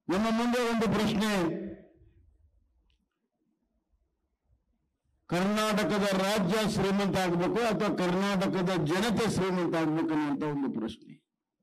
ನಮ್ಮ ಮುಂದೆ ಒಂದು ಪ್ರಶ್ನೆ ಕರ್ನಾಟಕದ ರಾಜ್ಯ ಶ್ರೀಮಂತ ಆಗಬೇಕು ಅಥವಾ ಕರ್ನಾಟಕದ ಜನತೆ ಶ್ರೀಮಂತ ಆಗ್ಬೇಕು ಅನ್ನುವಂತ ಒಂದು ಪ್ರಶ್ನೆ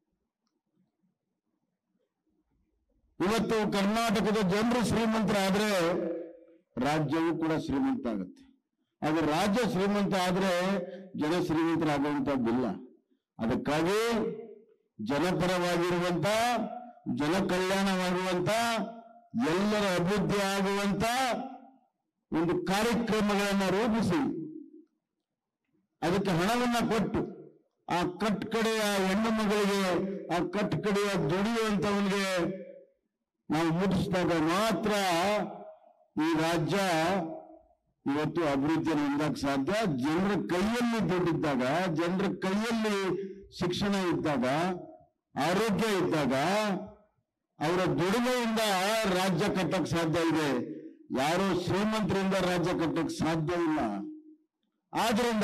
ಇವತ್ತು ಕರ್ನಾಟಕದ ಜನರು ಶ್ರೀಮಂತರಾದ್ರೆ ರಾಜ್ಯವು ಕೂಡ ಶ್ರೀಮಂತ ಆಗುತ್ತೆ ಅದು ರಾಜ್ಯ ಶ್ರೀಮಂತ ಆದ್ರೆ ಜನ ಶ್ರೀಮಂತರಾಗುವಂತದ್ದಿಲ್ಲ ಅದಕ್ಕಾಗಿ ಜನಪರವಾಗಿರುವಂತ ಜನ ಕಲ್ಯಾಣವಾಗುವಂತ ಎಲ್ಲರ ಅಭಿವೃದ್ಧಿ ಆಗುವಂತ ಒಂದು ಕಾರ್ಯಕ್ರಮಗಳನ್ನ ರೂಪಿಸಿ ಅದಕ್ಕೆ ಹಣವನ್ನ ಕೊಟ್ಟು ಆ ಕಟ್ಕಡೆಯ ಹೆಣ್ಣು ಮಗಳಿಗೆ ಆ ಕಟ್ಕಡೆಯ ದುಡಿಯುವಂತವನಿಗೆ ನಾವು ಮುಟ್ಟಿಸಿದಾಗ ಮಾತ್ರ ಈ ರಾಜ್ಯ ಇವತ್ತು ಅಭಿವೃದ್ಧಿಯನ್ನು ಹೊಂದಕ್ಕೆ ಸಾಧ್ಯ ಜನರ ಕೈಯಲ್ಲಿ ದುಡ್ಡಿದ್ದಾಗ ಜನರ ಕೈಯಲ್ಲಿ ಶಿಕ್ಷಣ ಇದ್ದಾಗ ಆರೋಗ್ಯ ಇದ್ದಾಗ ಅವರ ದುಡಿಮೆಯಿಂದ ರಾಜ್ಯ ಕಟ್ಟಕ್ ಸಾಧ್ಯ ಇದೆ ಯಾರೋ ಶ್ರೀಮಂತರಿಂದ ರಾಜ್ಯ ಕಟ್ಟಕ್ ಸಾಧ್ಯ ಇಲ್ಲ ಆದ್ರಿಂದ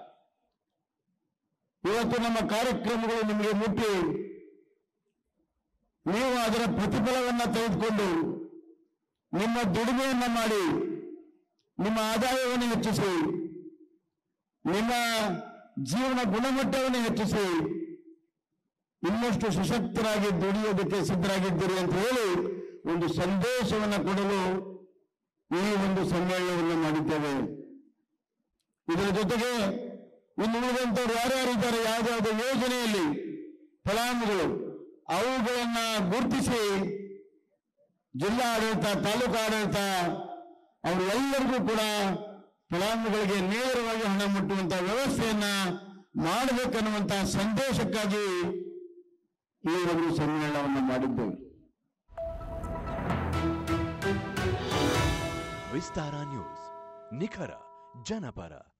ಇವತ್ತು ನಮ್ಮ ಕಾರ್ಯಕ್ರಮಗಳು ನಿಮಗೆ ಮುಟ್ಟಿ ನೀವು ಅದರ ಪ್ರತಿಫಲವನ್ನ ತೆಗೆದುಕೊಂಡು ನಿಮ್ಮ ದುಡಿಮೆಯನ್ನ ಮಾಡಿ ನಿಮ್ಮ ಆದಾಯವನ್ನು ಹೆಚ್ಚಿಸಿ ನಿಮ್ಮ ಜೀವನ ಗುಣಮಟ್ಟವನ್ನು ಹೆಚ್ಚಿಸಿ ಇನ್ನಷ್ಟು ಸಶಕ್ತರಾಗಿ ದುಡಿಯೋದಕ್ಕೆ ಸಿದ್ಧರಾಗಿದ್ದೀರಿ ಅಂತ ಹೇಳಿ ಒಂದು ಸಂದೇಶವನ್ನು ಕೊಡಲು ಈ ಒಂದು ಸಮ್ಮೇಳನವನ್ನು ಮಾಡಿದ್ದೇವೆ ಇದರ ಜೊತೆಗೆ ಇನ್ನು ಉಳಿದಂತವ್ರು ಯಾರ್ಯಾರಿದ್ದಾರೆ ಯಾವುದಾದ್ರು ಯೋಜನೆಯಲ್ಲಿ ಫಲಾನುಗಳು ಅವುಗಳನ್ನ ಗುರುತಿಸಿ ಜಿಲ್ಲಾ ಆಡಳಿತ ತಾಲೂಕು ಆಡಳಿತ ಅವರೆಲ್ಲರಿಗೂ ಕೂಡ ಫಲಾನುಭವಿಗಳಿಗೆ ನೇರವಾಗಿ ಹಣ ಮುಟ್ಟುವಂತಹ ವ್ಯವಸ್ಥೆಯನ್ನ ಮಾಡಬೇಕನ್ನುವಂತಹ ಸಂದೇಶಕ್ಕಾಗಿ ಈ ಒಂದು ಸಮ್ಮೇಳನವನ್ನು ಮಾಡಿದ್ದೇವೆ ವಿಸ್ತಾರ ನ್ಯೂಸ್ ನಿಖರ ಜನಪರ